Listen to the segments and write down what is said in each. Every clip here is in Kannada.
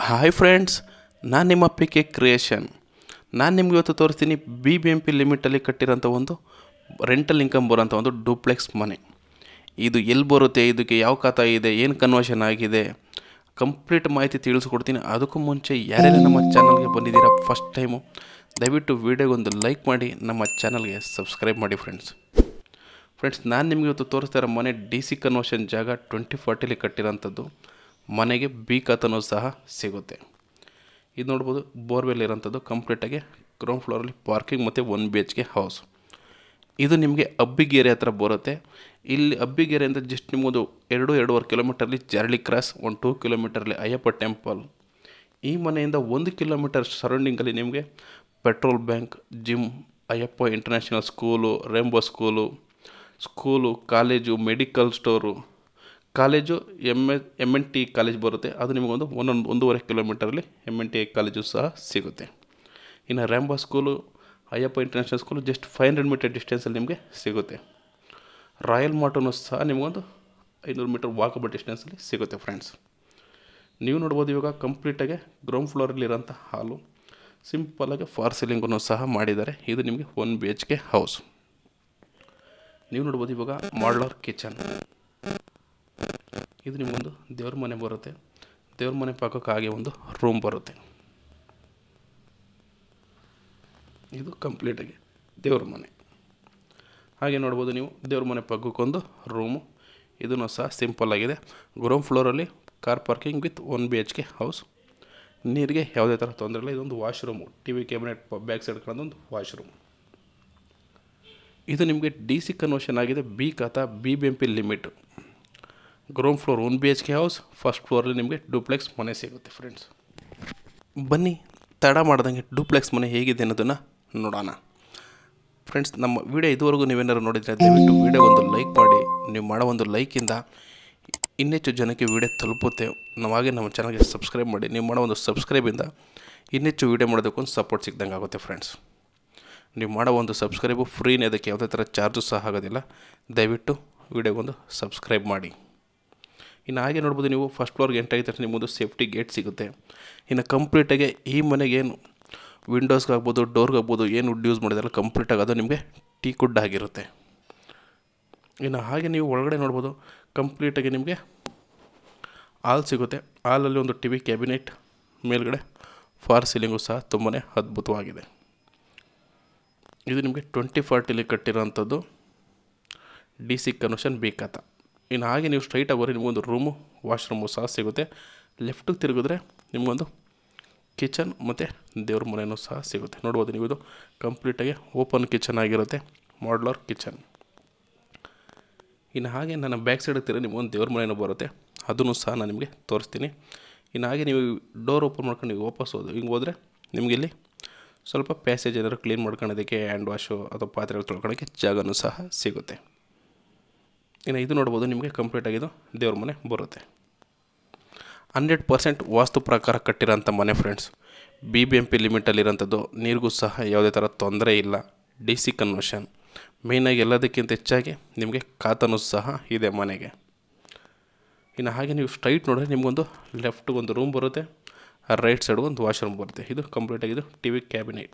ಹಾಯ್ ಫ್ರೆಂಡ್ಸ್ ನಾನು ನಿಮ್ಮ ಪಿ ಕೆ ಕ್ರಿಯೇಷನ್ ನಾನು ನಿಮ್ಗೆ ಇವತ್ತು ತೋರಿಸ್ತೀನಿ ಬಿ ಬಿ ಎಮ್ ಪಿ ಲಿಮಿಟಲ್ಲಿ ಕಟ್ಟಿರೋಂಥ ಒಂದು ರೆಂಟಲ್ ಇನ್ಕಮ್ ಬರೋಂಥ ಒಂದು ಡೂಪ್ಲೆಕ್ಸ್ ಮನೆ ಇದು ಎಲ್ಲಿ ಬರುತ್ತೆ ಇದಕ್ಕೆ ಯಾವ ಖಾತಾ ಇದೆ ಏನು ಕನ್ವರ್ಷನ್ ಆಗಿದೆ ಕಂಪ್ಲೀಟ್ ಮಾಹಿತಿ ತಿಳಿಸ್ಕೊಡ್ತೀನಿ ಅದಕ್ಕೂ ಮುಂಚೆ ಯಾರ್ಯಾರು ನಮ್ಮ ಚಾನಲ್ಗೆ ಬಂದಿದ್ದೀರಾ ಫಸ್ಟ್ ಟೈಮು ದಯವಿಟ್ಟು ವೀಡಿಯೋಗೊಂದು ಲೈಕ್ ಮಾಡಿ ನಮ್ಮ ಚಾನಲ್ಗೆ ಸಬ್ಸ್ಕ್ರೈಬ್ ಮಾಡಿ ಫ್ರೆಂಡ್ಸ್ ಫ್ರೆಂಡ್ಸ್ ನಾನು ನಿಮಗೆ ಇವತ್ತು ತೋರಿಸ್ತಾ ಇರೋ ಮನೆ ಡಿ ಸಿ ಕನ್ವರ್ಷನ್ ಜಾಗ ಟ್ವೆಂಟಿ ಫಾರ್ಟಿಲಿ ಕಟ್ಟಿರೋಂಥದ್ದು ಮನೆಗೆ ಬಿ ಖಾತನೂ ಸಹ ಸಿಗುತ್ತೆ ಇದು ನೋಡ್ಬೋದು ಬೋರ್ವೆಲ್ ಇರೋಂಥದ್ದು ಕಂಪ್ಲೀಟಾಗಿ ಗ್ರೌಂಡ್ ಫ್ಲೋರಲ್ಲಿ ಪಾರ್ಕಿಂಗ್ ಮತ್ತು one B H K house ಇದು ನಿಮಗೆ ಅಬ್ಬಿಗೆರೆ ಹತ್ರ ಬರುತ್ತೆ ಇಲ್ಲಿ ಅಬ್ಬಿಗೆರೆಯಿಂದ ಜಸ್ಟ್ ನಿಮ್ಮದು ಎರಡು ಎರಡೂವರೆ ಕಿಲೋಮೀಟರ್ಲಿ ಜಾರಳಿ ಕ್ರಾಸ್ ಒಂದು ಟೂ ಕಿಲೋಮೀಟರ್ಲಿ ಅಯ್ಯಪ್ಪ ಟೆಂಪಲ್ ಈ ಮನೆಯಿಂದ ಒಂದು ಕಿಲೋಮೀಟರ್ ಸರೌಂಡಿಂಗಲ್ಲಿ ನಿಮಗೆ petrol bank gym Ayyappa international school Rainbow school school college medical store college M A M N T college ಬರುತ್ತೆ ಅದು ನಿಮಗೊಂದು ಒಂದೊಂದು ಒಂದೂವರೆ ಕಿಲೋಮೀಟರಲ್ಲಿ ಎಮ್ ಎನ್ ಟಿ ಕಾಲೇಜು ಸಹ ಸಿಗುತ್ತೆ ಇನ್ನು Rambo school Ayyappa international school just five hundred metre ಡಿಸ್ಟೆನ್ಸಲ್ಲಿ ನಿಮಗೆ ಸಿಗುತ್ತೆ ರಾಯಲ್ ಮಾರ್ಟನು ಸಹ ನಿಮಗೊಂದು ಐನೂರು ಮೀಟರ್ ವಾಕಬಲ್ ಡಿಸ್ಟೆನ್ಸಲ್ಲಿ ಸಿಗುತ್ತೆ ಫ್ರೆಂಡ್ಸ್ ನೀವು ನೋಡ್ಬೋದು ಇವಾಗ ಕಂಪ್ಲೀಟಾಗಿ ಗ್ರೌಂಡ್ ಫ್ಲೋರಲ್ಲಿರೋಂಥ ಹಾಲು ಸಿಂಪಲಾಗಿ ಫಾರ್ ಸೀಲಿಂಗನ್ನು ಸಹ ಮಾಡಿದ್ದಾರೆ ಇದು ನಿಮಗೆ one B H K house ನೀವು ನೋಡ್ಬೋದು ಇವಾಗ ಮಾಡ್ಲರ್ ಕಿಚನ್ ಇದು ನಿಮಗೊಂದು ದೇವ್ರ ಮನೆ ಬರುತ್ತೆ ದೇವ್ರ ಮನೆ ಪಕ್ಕಕ್ಕೆ ಹಾಗೆ ಒಂದು ರೂಮ್ ಬರುತ್ತೆ ಇದು ಕಂಪ್ಲೀಟಾಗಿ ದೇವ್ರ ಮನೆ ಹಾಗೆ ನೋಡ್ಬೋದು ನೀವು ದೇವ್ರ ಮನೆ ಪಕ್ಕಕ್ಕೊಂದು ರೂಮು ಇದನ್ನು ಸಹ ಸಿಂಪಲ್ ಆಗಿದೆ ಗ್ರೌಂಡ್ ಫ್ಲೋರಲ್ಲಿ car parking with one B H K house ನೀರಿಗೆ ಯಾವುದೇ ಥರ ತೊಂದರೆ ಇಲ್ಲ ಇದೊಂದು washroom T V cabinet back side ಒಂದು ವಾಶ್ರೂಮ್ ಇದು ನಿಮಗೆ ಡಿ ಸಿ ಕನ್ವರ್ಷನ್ ಆಗಿದೆ B khata B B M P limit ground floor one B H K house first ಫ್ಲೋರಲ್ಲಿ ನಿಮಗೆ ಡೂಪ್ಲೆಕ್ಸ್ ಮನೆ ಸಿಗುತ್ತೆ ಫ್ರೆಂಡ್ಸ್ ಬನ್ನಿ ತಡ ಮಾಡ್ದಂಗೆ ಡೂಪ್ಲೆಕ್ಸ್ ಮನೆ ಹೇಗಿದೆ ಅನ್ನೋದನ್ನು ನೋಡೋಣ ಫ್ರೆಂಡ್ಸ್ ನಮ್ಮ ವಿಡಿಯೋ ಇದುವರೆಗೂ ನೀವೇನಾದ್ರು ನೋಡಿದರೆ ದಯವಿಟ್ಟು ವಿಡಿಯೋ ಒಂದು ಲೈಕ್ ಮಾಡಿ ನೀವು ಮಾಡೋ ಒಂದು ಲೈಕಿಂದ ಇನ್ನೆಚ್ಚು ಜನಕ್ಕೆ ವಿಡಿಯೋ ತಲುಪುತ್ತೆ ನಾವು ಹಾಗೆ ನಮ್ಮ ಚಾನಲ್ಗೆ ಸಬ್ಸ್ಕ್ರೈಬ್ ಮಾಡಿ ನೀವು ಮಾಡೋ ಒಂದು ಸಬ್ಸ್ಕ್ರೈಬಿಂದ ಇನ್ನೆಚ್ಚು ವಿಡಿಯೋ ಮಾಡೋದಕ್ಕೊಂದು ಸಪೋರ್ಟ್ ಸಿಗ್ದಂಗೆ ಆಗುತ್ತೆ ಫ್ರೆಂಡ್ಸ್ ನೀವು ಮಾಡೋ ಒಂದು ಸಬ್ಸ್ಕ್ರೈಬು ಫ್ರೀನೇ ಅದಕ್ಕೆ ಯಾವುದೇ ಥರ ಚಾರ್ಜು ಸಹ ಆಗೋದಿಲ್ಲ ದಯವಿಟ್ಟು ವಿಡಿಯೋಗೊಂದು ಸಬ್ಸ್ಕ್ರೈಬ್ ಮಾಡಿ ಇನ್ನು ಹಾಗೆ ನೋಡ್ಬೋದು ನೀವು ಫಸ್ಟ್ ಫ್ಲೋರ್ಗೆ ಎಂಟ್ರ್ ಆಗಿದ ತಕ್ಷಣ ನಿಮ್ಮದು ಸೇಫ್ಟಿ ಗೇಟ್ ಸಿಗುತ್ತೆ ಇನ್ನು ಕಂಪ್ಲೀಟಾಗಿ ಈ ಮನೆಗೆ ಏನು ವಿಂಡೋಸ್ಗಾಗ್ಬೋದು ಡೋರ್ಗಾಗ್ಬೋದು ಏನು ವುಡ್ ಯೂಸ್ ಮಾಡಿದಾರಲ್ಲ ಕಂಪ್ಲೀಟಾಗಿ ಅದು ನಿಮಗೆ ಟೀ ಕುಡ್ ಆಗಿರುತ್ತೆ ಇನ್ನು ಹಾಗೆ ನೀವು ಒಳಗಡೆ ನೋಡ್ಬೋದು ಕಂಪ್ಲೀಟಾಗಿ ನಿಮಗೆ ಹಾಲ್ ಸಿಗುತ್ತೆ ಹಾಲಲ್ಲಿ ಒಂದು ಟಿ ವಿ ಕ್ಯಾಬಿನೆಟ್ ಮೇಲ್ಗಡೆ ಫಾರ್ ಸೀಲಿಂಗು ಸಹ ತುಂಬಾ ಅದ್ಭುತವಾಗಿದೆ ಇದು ನಿಮಗೆ ಟ್ವೆಂಟಿ ಫಾರ್ಟಿಲಿ ಕಟ್ಟಿರೋಂಥದ್ದು ಡಿ ಸಿ ಕನ್ವರ್ಷನ್ ಬೇಕಾತ ಇನ್ನು ಹಾಗೆ ನೀವು ಸ್ಟ್ರೈಟಾಗಿ ಹೋಗಿ ನಿಮಗೊಂದು ರೂಮು ವಾಶ್ರೂಮು ಸಹ ಸಿಗುತ್ತೆ ಲೆಫ್ಟಿಗೆ ತಿರುಗಿದ್ರೆ ನಿಮಗೊಂದು ಕಿಚನ್ ಮತ್ತು ದೇವ್ರ ಮನೆಯೂ ಸಹ ಸಿಗುತ್ತೆ ನೋಡ್ಬೋದು ನೀವು ಇದು ಕಂಪ್ಲೀಟಾಗಿ ಓಪನ್ ಕಿಚನ್ ಆಗಿರುತ್ತೆ ಮಾಡ್ಲರ್ ಕಿಚನ್ ಇನ್ನು ಹಾಗೆ ನನ್ನ ಬ್ಯಾಕ್ ಸೈಡಿಗೆ ತಿರುಗಿ ನಿಮಗೊಂದು ದೇವ್ರ ಮನೆಯೂ ಬರುತ್ತೆ ಅದನ್ನು ಸಹ ನಾನು ನಿಮಗೆ ತೋರಿಸ್ತೀನಿ ಇನ್ನು ಹಾಗೆ ನೀವು ಡೋರ್ ಓಪನ್ ಮಾಡ್ಕೊಂಡು ನೀವು ವಾಪಸ್ ಹೋದು ಹಿಂಗೆ ಹೋದರೆ ನಿಮಗೆ ಇಲ್ಲಿ ಸ್ವಲ್ಪ ಪ್ಯಾಸೇಜ್ ಏನಾದ್ರು ಕ್ಲೀನ್ ಮಾಡ್ಕೊಳ್ಳೋದಕ್ಕೆ ಹ್ಯಾಂಡ್ ವಾಶು ಅಥವಾ ಪಾತ್ರೆ ತೊಳ್ಕೊಳ್ಳೋಕ್ಕೆ ಜಾಗನೂ ಸಹ ಸಿಗುತ್ತೆ ಇನ್ನು ಇದು ನೋಡ್ಬೋದು ನಿಮಗೆ ಕಂಪ್ಲೀಟ್ ಆಗಿದ್ದು ದೇವ್ರ ಮನೆ ಬರುತ್ತೆ ಹಂಡ್ರೆಡ್ ಪರ್ಸೆಂಟ್ ವಾಸ್ತು ಪ್ರಕಾರ ಕಟ್ಟಿರೋಂಥ ಮನೆ friends B B M P ಲಿಮಿಟಲ್ಲಿರೋಂಥದ್ದು ನೀರಿಗೂ ಸಹ ಯಾವುದೇ ಥರ ತೊಂದರೆ ಇಲ್ಲ ಡಿ ಸಿ ಕನ್ವರ್ಷನ್ ಮೇಯ್ನಾಗಿ ಎಲ್ಲದಕ್ಕಿಂತ ಹೆಚ್ಚಾಗಿ ನಿಮಗೆ ಖಾತನೂ ಸಹ ಇದೆ ಮನೆಗೆ ಇನ್ನು ಹಾಗೆ ನೀವು ಸ್ಟ್ರೈಟ್ ನೋಡಿದ್ರೆ ನಿಮಗೊಂದು ಲೆಫ್ಟ್ಗೆ ಒಂದು ರೂಮ್ ಬರುತ್ತೆ ರೈಟ್ ಸೈಡ್ಗೆ ಒಂದು ವಾಶ್ರೂಮ್ ಬರುತ್ತೆ ಇದು ಕಂಪ್ಲೀಟಾಗಿದ್ದು ಟಿ ವಿ ಕ್ಯಾಬಿನೆಟ್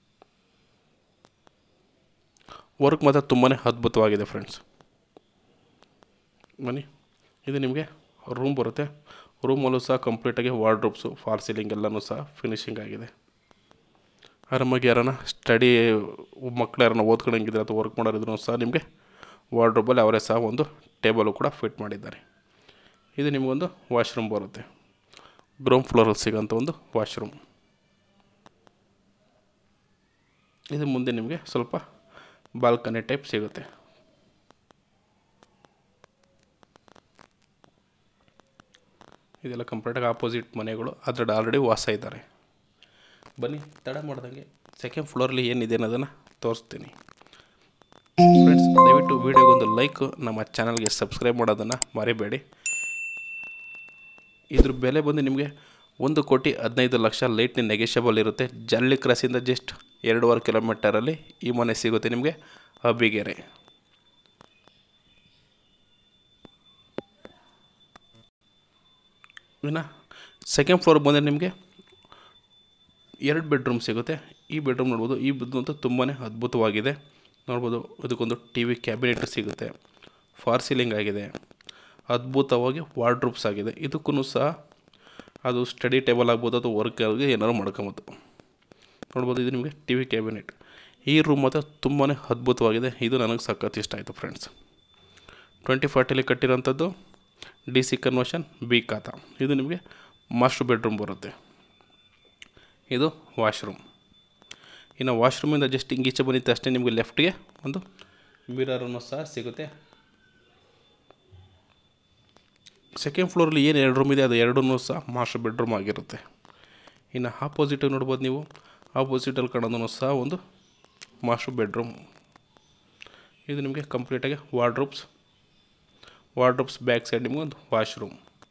ವರ್ಕ್ ಮಾತ್ರ ತುಂಬಾ ಅದ್ಭುತವಾಗಿದೆ ಫ್ರೆಂಡ್ಸ್ ಬನ್ನಿ ಇದು ನಿಮಗೆ ರೂಮ್ ಬರುತ್ತೆ ರೂಮಲ್ಲೂ ಸಹ ಕಂಪ್ಲೀಟಾಗಿ ವಾರ್ಡ್ರೋಬ್ಸು ಫಾಲ್ ಸೀಲಿಂಗ್ ಎಲ್ಲನೂ ಸಹ ಫಿನಿಶಿಂಗ್ ಆಗಿದೆ ಆರಾಮಾಗಿ ಯಾರನ್ನ ಸ್ಟಡಿ ಮಕ್ಕಳು ಯಾರನ್ನ ಓದ್ಕೊಳಂಗಿದ್ರೆ ಅಥವಾ ವರ್ಕ್ ಮಾಡೋರಿದ್ರು ಸಹ ನಿಮಗೆ ವಾರ್ಡ್ರೋಬಲ್ಲಿ ಅವರೇ ಸಹ ಒಂದು ಟೇಬಲು ಕೂಡ ಫಿಟ್ ಮಾಡಿದ್ದಾರೆ ಇದು ನಿಮಗೊಂದು ವಾಶ್ರೂಮ್ ಬರುತ್ತೆ ಗ್ರೌಂಡ್ ಫ್ಲೋರಲ್ಲಿ ಸಿಗೋಂಥ ಒಂದು ವಾಶ್ರೂಮ್ ಇದು ಮುಂದೆ ನಿಮಗೆ ಸ್ವಲ್ಪ ಬಾಲ್ಕನಿ ಟೈಪ್ ಸಿಗುತ್ತೆ ಇದೆಲ್ಲ ಕಂಪ್ಲೀಟಾಗಿ ಆಪೋಸಿಟ್ ಮನೆಗಳು ಅದರಲ್ಲಿ ಆಲ್ರೆಡಿ ವಾಸ ಇದ್ದಾರೆ ಬನ್ನಿ ತಡ ಮಾಡ್ದಂಗೆ ಸೆಕೆಂಡ್ ಫ್ಲೋರಲ್ಲಿ ಏನಿದೆ ಅನ್ನೋದನ್ನು ತೋರಿಸ್ತೀನಿ ಫ್ರೆಂಡ್ಸ್ ದಯವಿಟ್ಟು ವೀಡಿಯೋಗೊಂದು ಲೈಕು ನಮ್ಮ ಚಾನಲ್ಗೆ ಸಬ್ಸ್ಕ್ರೈಬ್ ಮಾಡೋದನ್ನು ಮರಿಬೇಡಿ ಇದ್ರ ಬೆಲೆ ಬಂದು ನಿಮಗೆ ಒಂದು ಕೋಟಿ ಹದಿನೈದು ಲಕ್ಷ ಲೈಟ್ನಿ ನೆಗೆಷಬಲ್ ಇರುತ್ತೆ ಜಲ್ಲಿ ಕ್ರಾಸಿಂದ ಜಸ್ಟ್ ಎರಡೂವರೆ ಕಿಲೋಮೀಟರಲ್ಲಿ ಈ ಮನೆ ಸಿಗುತ್ತೆ ನಿಮಗೆ ಅಬ್ಬಿಗೆರೆ ಇನ್ನು ಸೆಕೆಂಡ್ ಫ್ಲೋರ್ ಬಂದರೆ ನಿಮಗೆ ಎರಡು ಬೆಡ್ರೂಮ್ ಸಿಗುತ್ತೆ ಈ ಬೆಡ್ರೂಮ್ ನೋಡ್ಬೋದು ಈ ಬೆಡ್ರೂಮ್ ಅಂತೂ ತುಂಬಾ ಅದ್ಭುತವಾಗಿದೆ ನೋಡ್ಬೋದು ಇದಕ್ಕೊಂದು ಟಿ ವಿ ಕ್ಯಾಬಿನೆಟ್ ಸಿಗುತ್ತೆ ಫಾರ್ ಸೀಲಿಂಗ್ ಆಗಿದೆ ಅದ್ಭುತವಾಗಿ ವಾರ್ಡ್ರೂಬ್ಸ್ ಆಗಿದೆ ಇದಕ್ಕೂ ಸಹ ಅದು ಸ್ಟಡಿ ಟೇಬಲ್ ಆಗ್ಬೋದು ಅಥವಾ ವರ್ಕ್ ಆಗಿ ಏನಾದ್ರು ಮಾಡ್ಕೊಬೋದು ನೋಡ್ಬೋದು ಇದು ನಿಮಗೆ ಟಿ ವಿ ಕ್ಯಾಬಿನೆಟ್ ಈ ರೂಮ್ ಮಾತ್ರ ತುಂಬಾ ಅದ್ಭುತವಾಗಿದೆ ಇದು ನನಗೆ ಸಖತ್ ಇಷ್ಟ ಆಯಿತು ಫ್ರೆಂಡ್ಸ್ ಟ್ವೆಂಟಿ ಫಾರ್ಟಿಲಿ ಕಟ್ಟಿರೋಂಥದ್ದು D C conversion B khata ಇದು ನಿಮಗೆ ಮಾಸ್ಟರ್ ಬೆಡ್ರೂಮ್ ಬರುತ್ತೆ ಇದು ವಾಶ್ರೂಮ್ ಇನ್ನು ವಾಶ್ರೂಮಿಂದ ಜಸ್ಟ್ ಹಿಂಗೆ ಈಚೆ ಬಂದಿತ್ತು ಅಷ್ಟೇ ನಿಮಗೆ ಲೆಫ್ಟ್ಗೆ ಒಂದು ಮಿರರನ್ನು ಸಹ ಸಿಗುತ್ತೆ ಸೆಕೆಂಡ್ ಫ್ಲೋರಲ್ಲಿ ಏನು ಎರಡು ರೂಮ್ ಇದೆ ಅದು ಎರಡೂ ಸಹ ಮಾಸ್ಟರ್ ಬೆಡ್ರೂಮ್ ಆಗಿರುತ್ತೆ ಇನ್ನು ಆಪೋಸಿಟಿಗೆ ನೋಡ್ಬೋದು ನೀವು ಆಪೋಸಿಟಲ್ಲಿ ಕಾಣೋದನ್ನು ಸಹ ಒಂದು ಮಾಸ್ಟರ್ ಬೆಡ್ರೂಮ್ ಇದು ನಿಮಗೆ ಕಂಪ್ಲೀಟಾಗಿ ವಾರ್ಡ್ರೂಬ್ಸ್ ವಾರ್ಡ್ರೂಬ್ಸ್ ಬ್ಯಾಕ್ ಸೈಡ್ ನಿಮಗೆ ಒಂದು ವಾಶ್ರೂಮ್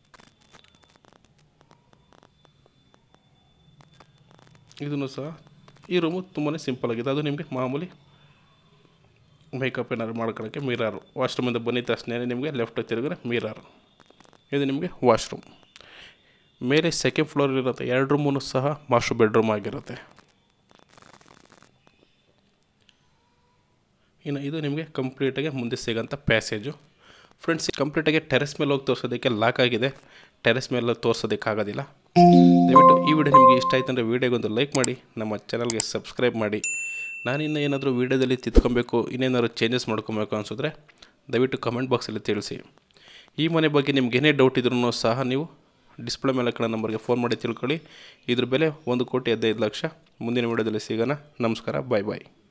ಇದನ್ನು ಸಹ ಈ ರೂಮು ತುಂಬಾ ಸಿಂಪಲ್ ಆಗಿದೆ ಅದು ನಿಮಗೆ ಮಾಮೂಲಿ ಮೇಕಪ್ ಏನಾದ್ರು ಮಾಡ್ಕೊಳ್ಳೋಕ್ಕೆ ಮಿರರ್ ವಾಶ್ರೂಮಿಂದ ಬಂದಿದ್ದ ತಕ್ಷಣ ನಿಮಗೆ ಲೆಫ್ಟ್ ತಿರುಗಿದ್ರೆ ಮಿರರ್ ಇದು ನಿಮಗೆ ವಾಶ್ರೂಮ್ ಮೇಲೆ ಸೆಕೆಂಡ್ ಫ್ಲೋರ್ ಇರುತ್ತೆ ಎರಡು ರೂಮೂ ಸಹ ಮಾಸ್ಟರ್ ಬೆಡ್ರೂಮ್ ಆಗಿರುತ್ತೆ ಇನ್ನು ಇದು ನಿಮಗೆ ಕಂಪ್ಲೀಟಾಗಿ ಮುಂದೆ ಸಿಗೋಂಥ ಪ್ಯಾಸೇಜು ಫ್ರೆಂಡ್ಸ್ ಕಂಪ್ಲೀಟಾಗಿ ಟೆರೆಸ್ ಮೇಲೆ ಹೋಗಿ ತೋರಿಸೋದಕ್ಕೆ ಲಾಕ್ ಆಗಿದೆ ಟೆರೆಸ್ ಮೇಲೆ ತೋರಿಸೋದಕ್ಕಾಗೋದಿಲ್ಲ ದಯವಿಟ್ಟು ಈ ವಿಡಿಯೋ ನಿಮಗೆ ಇಷ್ಟ ಆಯ್ತು ಅಂದರೆ ವೀಡಿಯೋಗೊಂದು ಲೈಕ್ ಮಾಡಿ ನಮ್ಮ ಚಾನಲ್ಗೆ ಸಬ್ಸ್ಕ್ರೈಬ್ ಮಾಡಿ ನಾನಿನ್ನು ಏನಾದರೂ ವೀಡಿಯೋದಲ್ಲಿ ತಿದ್ಕೊಬೇಕು ಇನ್ನೇನಾದ್ರು ಚೇಂಜಸ್ ಮಾಡ್ಕೊಬೇಕು ಅನಿಸಿದ್ರೆ ದಯವಿಟ್ಟು ಕಮೆಂಟ್ ಬಾಕ್ಸಲ್ಲಿ ತಿಳಿಸಿ ಈ ಮನೆ ಬಗ್ಗೆ ನಿಮ್ಗೆ ಏನೇ ಡೌಟ್ ಇದ್ರೂ ಸಹ ನೀವು ಡಿಸ್ಪ್ಲೇ ಮೇಲೆ ಕಡೆ ನಂಬರ್ಗೆ ಫೋನ್ ಮಾಡಿ ತಿಳ್ಕೊಳ್ಳಿ ಇದ್ರ ಬೆಲೆ ಒಂದು ಕೋಟಿ ಹದಿನೈದು ಲಕ್ಷ ಮುಂದಿನ ವೀಡಿಯೋದಲ್ಲಿ ಸಿಗೋಣ ನಮಸ್ಕಾರ ಬಾಯ್ ಬಾಯ್